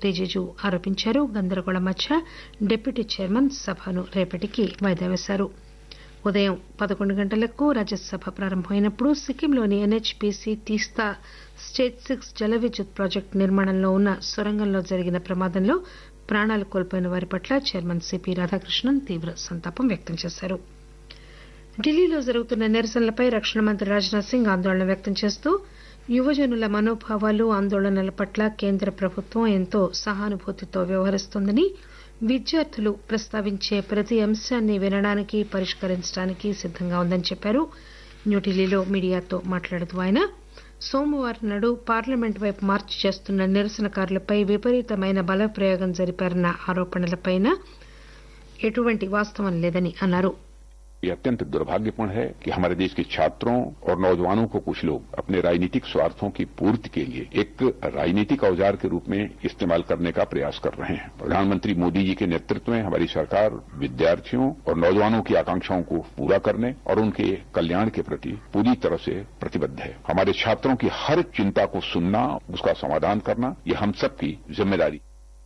రిజిజు ఆరోపించారు గందరగోళం మధ్య డిప్యూటీ చైర్మన్ సభను రేపటికి వాయిదా వేశారు ఉదయం పదకొండు గంటలకు రాజ్యసభ ప్రారంభమైనప్పుడు సిక్కింలోని ఎన్హెచ్పీసీ తీస్తా స్టేజ్ సిక్స్ జల విద్యుత్ ప్రాజెక్టు నిర్మాణంలో ఉన్న సొరంగంలో జరిగిన ప్రమాదంలో ప్రాణాలు కోల్పోయిన వారి పట్ల చైర్మన్ సిపి రాధాకృష్ణన్ తీవ్ర సంతాపం వ్యక్తం చేశారు ఢిల్లీలో జరుగుతున్న నిరసనలపై రక్షణ మంత్రి రాజ్నాథ్ సింగ్ ఆందోళన వ్యక్తం చేస్తూ యువజనుల మనోభావాలు ఆందోళనల పట్ల కేంద్ర ప్రభుత్వం ఎంతో సహానుభూతితో వ్యవహరిస్తోందని విద్యార్థులు ప్రస్తావించే ప్రతి అంశాన్ని వినడానికి పరిష్కరించడానికి సిద్దంగా ఉందని చెప్పారు న్యూఢిల్లీలో మీడియాతో మాట్లాడుతూ ఆయన సోమవారం నాడు పార్లమెంట్ వైపు మార్చి చేస్తున్న నిరసనకారులపై విపరీతమైన బలప్రయోగం జరిపారన్న ఆరోపణలపై ఎటువంటి వాస్తవం లేదని అన్నారు ये अत्यंत दुर्भाग्यपूर्ण है कि हमारे देश के छात्रों और नौजवानों को कुछ लोग अपने राजनीतिक स्वार्थों की पूर्ति के लिए एक राजनीतिक औजार के रूप में इस्तेमाल करने का प्रयास कर रहे हैं प्रधानमंत्री मोदी जी के नेतृत्व में हमारी सरकार विद्यार्थियों और नौजवानों की आकांक्षाओं को पूरा करने और उनके कल्याण के प्रति पूरी तरह से प्रतिबद्ध है हमारे छात्रों की हर चिंता को सुनना उसका समाधान करना ये हम सबकी जिम्मेदारी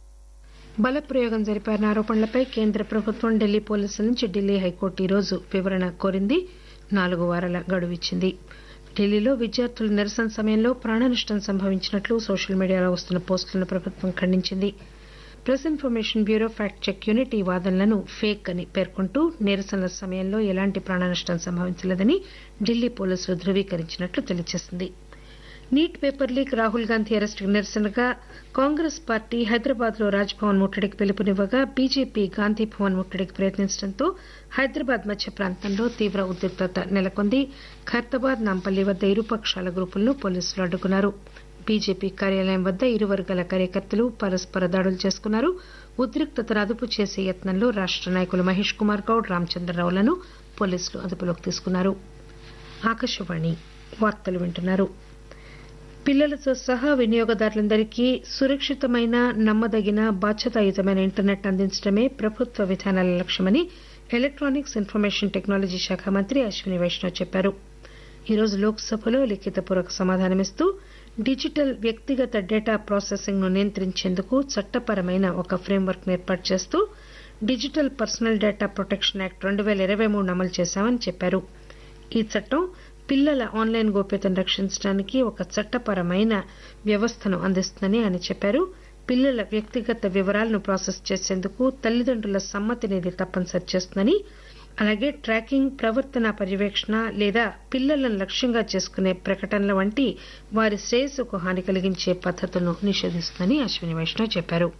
బలప్రయోగం జరిపారన్న ఆరోపణలపై కేంద్ర ప్రభుత్వం ఢిల్లీ పోలీసుల నుంచి ఢిల్లీ హైకోర్టు ఈరోజు వివరణ కోరింది నాలుగు వారాల గడువు ఇచ్చింది ఢిల్లీలో విద్యార్థుల నిరసన సమయంలో ప్రాణనష్టం సంభవించినట్లు సోషల్ మీడియాలో వస్తున్న పోస్టులను ప్రభుత్వం ఖండించింది press information bureau fact check unit ఈ వాదనలను ఫేక్ అని పేర్కొంటూ నిరసనల సమయంలో ఎలాంటి ప్రాణనష్టం సంభవించలేదని ఢిల్లీ పోలీసులు ధృవీకరించినట్లు తెలియజేసింది NEET paper leak Rahul Gandhi అరెస్టుకు నిరసనగా కాంగ్రెస్ పార్టీ హైదరాబాద్ లో రాజ్భవన్ ముట్టడికి పిలుపునివ్వగా బీజేపీ గాంధీ భవన్ ముట్టడికి ప్రయత్నించడంతో హైదరాబాద్ మధ్య ప్రాంతంలో తీవ్ర ఉద్రిక్తత నెలకొంది ఖైరతాబాద్ నాంపల్లి వద్ద ఇరుపక్షాల గ్రూపులను పోలీసులు అడ్డుకున్నారు బీజేపీ కార్యాలయం వద్ద ఇరు వర్గాల కార్యకర్తలు పరస్పర దాడులు చేసుకున్నారు ఉద్రిక్తతను అదుపు చేసే యత్నంలో రాష్ట నాయకులు మహేష్ కుమార్ గౌడ్ రామచంద్రరావులను పోలీసులు అదుపులోకి తీసుకున్నారు ఆకాశవాణి వార్తలు వింటున్నారు పిల్లలతో సహా వినియోగదారులందరికీ సురక్షితమైన నమ్మదగిన బాధ్యతాయుతమైన ఇంటర్నెట్ అందించడమే ప్రభుత్వ విధానాల లక్ష్యమని ఎలక్టానిక్స్ ఇన్ఫర్మేషన్ టెక్నాలజీ శాఖ మంత్రి అశ్విని వైష్ణవ్ చెప్పారు ఈరోజు లోక్సభలో లిఖితపూర్వక సమాధానమిస్తూ డిజిటల్ వ్యక్తిగత డేటా ప్రాసెసింగ్ ను నియంత్రించేందుకు చట్టపరమైన ఒక ఫ్రేమ్వర్క్ ను ఏర్పాటు చేస్తూ digital personal data protection act రెండు పేల ఇరవై మూడును అమలు చేశామని చెప్పారు ఈ చట్టం పిల్లల ఆన్లైన్ గోప్యతను రక్షించడానికి ఒక చట్టపరమైన వ్యవస్థను అందిస్తుందని ఆయన చెప్పారు పిల్లల వ్యక్తిగత వివరాలను ప్రాసెస్ చేసేందుకు తల్లిదండ్రుల సమ్మతిని ఇది తప్పనిసరి చేస్తుందని అలాగే ట్రాకింగ్ ప్రవర్తన పర్యవేక్షణ లేదా పిల్లలను లక్ష్యంగా చేసుకునే ప్రకటనల వంటి వారి శ్రేయస్సుకు హాని కలిగించే పద్దతులను నిషేధిస్తుందని అశ్విని వైష్ణవ్ చెప్పారు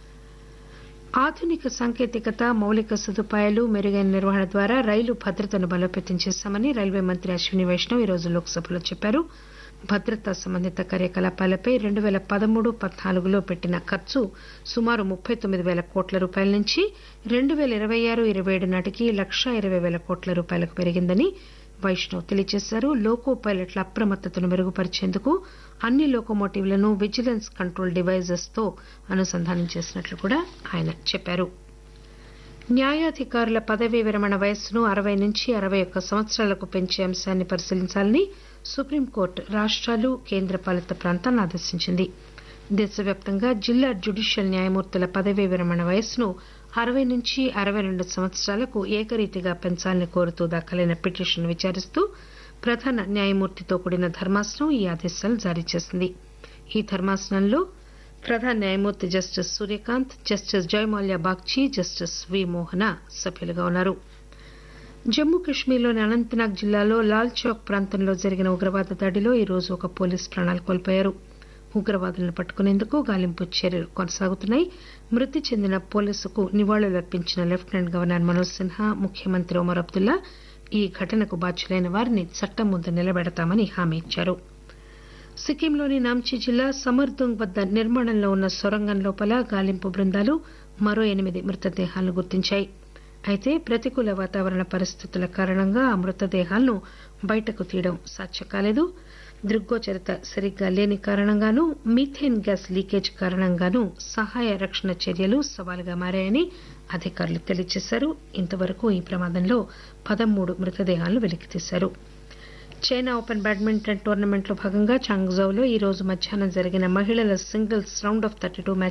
ఆధునిక సాంకేతికత మౌలిక సదుపాయాలు మెరుగైన నిర్వహణ ద్వారా రైలు భద్రతను బలోపేతం చేశామని రైల్వే మంత్రి అశ్విని వైష్ణవ్ ఈరోజు లోక్సభలో చెప్పారు భద్రతా సంబంధిత కార్యకలాపాలపై రెండు పేల పదమూడు పద్నాలుగులో పెట్టిన ఖర్చు సుమారు ముప్పై తొమ్మిది పేల కోట్ల రూపాయల నుంచి రెండు పేల ఇరవై ఆరు ఇరవై ఏడు నాటికి లక్షా ఇరవై పేల కోట్ల రూపాయలకు పెరిగిందని వైష్ణవ్ తెలియజేశారు లోకో పైలట్ల అప్రమత్తతను మెరుగుపరిచేందుకు అన్ని లోకోమోటివ్లను విజిలెన్స్ కంట్రోల్ డివైజెస్ తో అనుసంధానం చేసినట్లు కూడా ఆయన చెప్పారు న్యాయాధికారుల పదవీ విరమణ వయస్సును అరవై నుంచి అరవై ఒక్క సంవత్సరాలకు పెంచే అంశాన్ని పరిశీలించాలని సుప్రీంకోర్టు రాష్టాలు కేంద్రపాలిత ప్రాంతాలను ఆదేశించింది దేశవ్యాప్తంగా జిల్లా జ్యుడిషియల్ న్యాయమూర్తుల పదవీ విరమణ వయస్సును అరవై నుంచి అరవై రెండు సంవత్సరాలకు ఏకరీతిగా పెంచాలని కోరుతూ దాఖలైన పిటిషన్ విచారిస్తూ ప్రధాన న్యాయమూర్తితో కూడిన ధర్మాసనం ఈ ఆదేశాలు జారీ చేసింది ఈ ధర్మాసనంలో ప్రధాన న్యాయమూర్తి justice Suryakant justice Joymalya Bagchi justice V Mohana సభ్యులుగా ఉన్నారు జమ్మూ కశ్మీర్లోని అనంతనాగ్ జిల్లాలో లాల్ చౌక్ ప్రాంతంలో జరిగిన ఉగ్రవాద దాడిలో ఈరోజు ఒక పోలీసు ప్రాణాలు కోల్పోయారు ఉగ్రవాదులను పట్టుకునేందుకు గాలింపు చర్యలు కొనసాగుతున్నాయి మృతి చెందిన పోలీసుకు నివాళులర్పించిన లెఫ్టినెంట్ గవర్నర్ మనోజ్ సిన్హా ముఖ్యమంత్రి ఒమర్ అబ్దుల్లా ఈ ఘటనకు బాధ్యులైన వారిని చట్టం ముందు నిలబెడతామని హామీ ఇచ్చారు సిక్కింలోని నాంచీ జిల్లా సమర్దుంగ్ వద్ద నిర్మాణంలో ఉన్న సొరంగం లోపల గాలింపు బృందాలు మరో ఎనిమిది మృతదేహాలను గుర్తించాయి అయితే ప్రతికూల వాతావరణ పరిస్థితుల కారణంగా ఆ మృతదేహాలను బయటకు తీయడం సాధ్యం కాలేదు దృగ్గోచరత సరిగ్గా లేని కారణంగానూ మీథేన్ గ్యాస్ లీకేజ్ కారణంగానూ సహాయ రక్షణ చర్యలు సవాలుగా మారాయని అధికారులు తెలియజేశారు ఇంతవరకు ఈ ప్రమాదంలో పదమూడు మృతదేహాలను వెలికితీశారు చైనా ఓపెన్ బ్యాడ్మింటన్ టోర్నమెంట్లో భాగంగా చాంగ్జౌలో ఈ రోజు మధ్యాహ్నం జరిగిన మహిళల singles round of thirty two